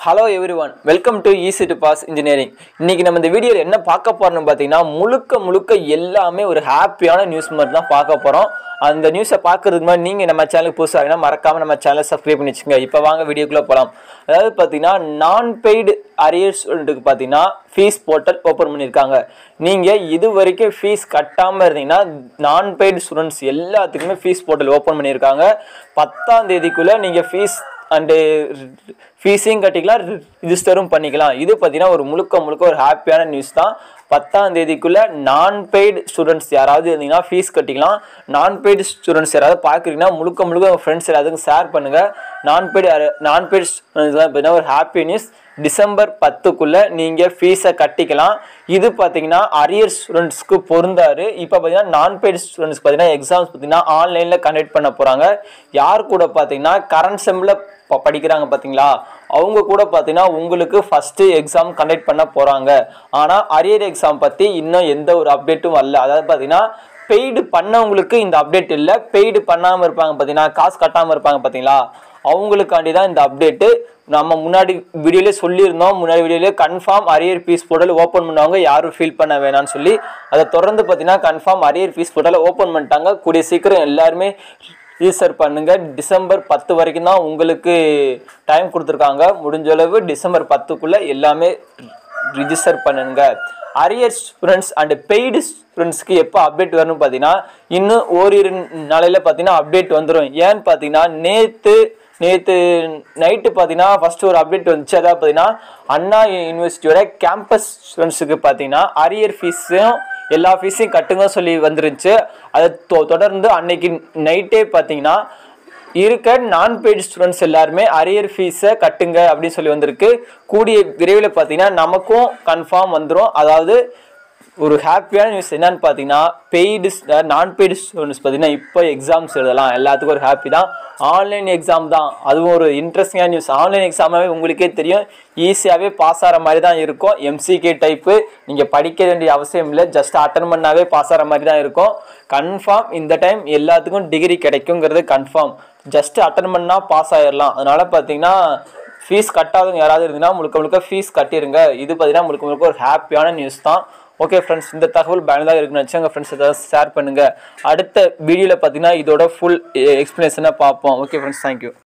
hello every one welcome to easy to pass engineering இன்னைக்கு நம்ம இந்த வீடியோவில் என்ன பார்க்க போறோம்னு பார்த்தீங்கன்னா முழுக்க முழுக்க எல்லாமே ஒரு ஹாப்பியான நியூஸ் மாதிரி தான் பார்க்க போகிறோம் அந்த நியூஸை பார்க்கறதுக்கு முன்னாடி நீங்கள் நம்ம சேனலுக்கு புதுசாக இருந்தால் மறக்காமல் நம்ம சேனலை சப்ஸ்கிரைப் பண்ணி வச்சுங்க இப்போ வாங்க வீடியோக்குள்ளே போகலாம் அதாவது பார்த்தீங்கன்னா நான் பெய்டு அரியர் ஸ்டூடெண்ட்டுக்கு பார்த்தீங்கன்னா ஃபீஸ் போர்ட்டல் ஓப்பன் பண்ணியிருக்காங்க நீங்கள் இது வரைக்கும் ஃபீஸ் கட்டாமல் இருந்தீங்கன்னா நான் பெய்டு ஸ்டூடெண்ட்ஸ் எல்லாத்துக்குமே ஃபீஸ் போர்ட்டல் ஓப்பன் பண்ணியிருக்காங்க பத்தாம் தேதிக்குள்ளே நீங்கள் ஃபீஸ் அண்டு ஃபீஸையும் கட்டிக்கலாம் ரிஜிஸ்டரும் பண்ணிக்கலாம் இது பார்த்தீங்கன்னா ஒரு முழுக்க முழுக்க ஒரு ஹாப்பியான நியூஸ் தான் பத்தாம் தேதிக்குள்ளே நான் பெய்டு ஸ்டூடெண்ட்ஸ் யாராவது இருந்தீங்கன்னா ஃபீஸ் கட்டிக்கலாம் நான் பெய்டு ஸ்டூடெண்ட்ஸ் யாராவது பார்க்குறீங்கன்னா முழுக்க முழுக்க உங்கள் ஃப்ரெண்ட்ஸ் எல்லாத்துக்கும் ஷேர் பண்ணுங்கள் நான் பெய்டு நான் பெய்டு ஸ்டூடெண்ட்ஸ் பார்த்தீங்கன்னா ஒரு ஹாப்பி நியூஸ் டிசம்பர் பத்துக்குள்ளே நீங்கள் ஃபீஸை கட்டிக்கலாம் இது பார்த்தீங்கன்னா அரியர் ஸ்டூடெண்ட்ஸ்க்கு பொருந்தாரு இப்போ பார்த்தீங்கன்னா நான் பெய்டு ஸ்டூடெண்ட்ஸ் பார்த்தீங்கன்னா எக்ஸாம்ஸ் பார்த்தீங்கன்னா ஆன்லைனில் கண்டக்ட் பண்ண போகிறாங்க யார் கூட பார்த்தீங்கன்னா கரண்ட் செம்மில் ப படிக்கிறாங்க பார்த்தீங்களா அவங்க கூட பார்த்தீங்கன்னா உங்களுக்கு ஃபஸ்ட்டு எக்ஸாம் கண்டக்ட் பண்ண போகிறாங்க ஆனால் அரியர் எக்ஸாம் பற்றி இன்னும் எந்த ஒரு அப்டேட்டும் வரல அதாவது பார்த்தீங்கன்னா பெய்டு பண்ணவங்களுக்கு இந்த அப்டேட் இல்லை பெய்டு பண்ணாமல் இருப்பாங்க பார்த்தீங்கன்னா காசு கட்டாமல் இருப்பாங்க பார்த்தீங்களா அவங்களுக்காண்டி தான் இந்த அப்டேட்டு நம்ம முன்னாடி வீடியோலேயே சொல்லியிருந்தோம் முன்னாடி வீடியோலேயே confirm arrear fees portal open பண்ணவங்க யாரும் ஃபீல் பண்ண வேணாம்னு சொல்லி அதை தொடர்ந்து பார்த்தீங்கன்னா கன்ஃபார்ம் அரியர் ஃபீஸ் போர்ட்டலை ஓப்பன் பண்ணிட்டாங்க கூடிய சீக்கிரம் எல்லாருமே ரிஜிஸ்டர் பண்ணுங்க டிசம்பர் பத்து வரைக்கும் தான் உங்களுக்கு டைம் கொடுத்துருக்காங்க முடிஞ்ச அளவு டிசம்பர் பத்துக்குள்ளே எல்லாமே ரிஜிஸ்டர் பண்ணுங்க அரியர் ஸ்டூடெண்ட்ஸ் அண்ட் பெய்டு ஸ்டூடெண்ட்ஸ்க்கு எப்போ அப்டேட் வரணும்னு பார்த்தீங்கன்னா இன்னும் ஓரிரு நாளையில் பார்த்தீங்கன்னா அப்டேட் வந்துடும் ஏன்னு பார்த்தீங்கன்னா நேற்று நேற்று நைட்டு பார்த்தீங்கன்னா ஃபஸ்ட்டு ஒரு அப்டேட் வந்துச்சு அதாவது பார்த்தீங்கன்னா அண்ணா யூனிவர்சிட்டியோட கேம்பஸ் ஸ்டூடெண்ட்ஸுக்கு பார்த்தீங்கன்னா அரியர் ஃபீஸும் எல்லா ஃபீஸையும் கட்டுங்க சொல்லி வந்துருந்துச்சு அதை தொ தொடர்ந்து அன்னைக்கு நைட்டே பார்த்தீங்கன்னா இருக்க நான் பெய்டு ஸ்டூடெண்ட்ஸ் எல்லாருமே அரியர் ஃபீஸை கட்டுங்க அப்படின்னு சொல்லி வந்திருக்கு கூடிய விரைவில் பார்த்தீங்கன்னா நமக்கும் கன்ஃபார்ம் வந்துடும் அதாவது ஒரு ஹாப்பியான நியூஸ் என்னன்னு பார்த்தீங்கன்னா பெய்டு நான் பெய்டு ஸ்டூடெண்ட்ஸ் பார்த்தீங்கன்னா இப்போ எக்ஸாம்ஸ் எழுதலாம் எல்லாத்துக்கும் ஒரு ஹாப்பி தான் ஆன்லைன் எக்ஸாம் தான் அதுவும் ஒரு இன்ட்ரெஸ்டிங்கான நியூஸ் ஆன்லைன் எக்ஸாமாவே உங்களுக்கே தெரியும் ஈஸியாகவே பாஸ் ஆகிற மாதிரி தான் இருக்கும் எம்சிகே டைப்பு நீங்கள் படிக்க வேண்டிய அவசியம் இல்லை ஜஸ்ட் அட்டன் பண்ணாவே பாஸ் ஆகிற மாதிரி தான் இருக்கும் கன்ஃபார்ம் இந்த டைம் எல்லாத்துக்கும் டிகிரி கிடைக்குங்கிறது கன்ஃபார்ம் ஜஸ்ட் அட்டன் பண்ணால் பாஸ் ஆயிடலாம் அதனால் பார்த்தீங்கன்னா ஃபீஸ் கட்டாதவங்க யாராவது இருந்தீங்கன்னா முழுக்க முழுக்க ஃபீஸ் கட்டிடுங்க இது பார்த்தீங்கன்னா முழுக்க முழுக்க ஒரு ஹாப்பியான நியூஸ் தான் ஓகே ஃப்ரெண்ட்ஸ் இந்த தகவல் பயனுள்ளதாக இருக்குன்னு வச்சு உங்கள் ஃப்ரெண்ட்ஸ் ஏதாவது ஷேர் பண்ணுங்கள் அடுத்த வீடியோவில் பார்த்தீங்கன்னா இதோட ஃபுல் எக்ஸ்ப்ளனேஷனை பார்ப்போம் ஓகே ஃப்ரெண்ட்ஸ் தேங்க்யூ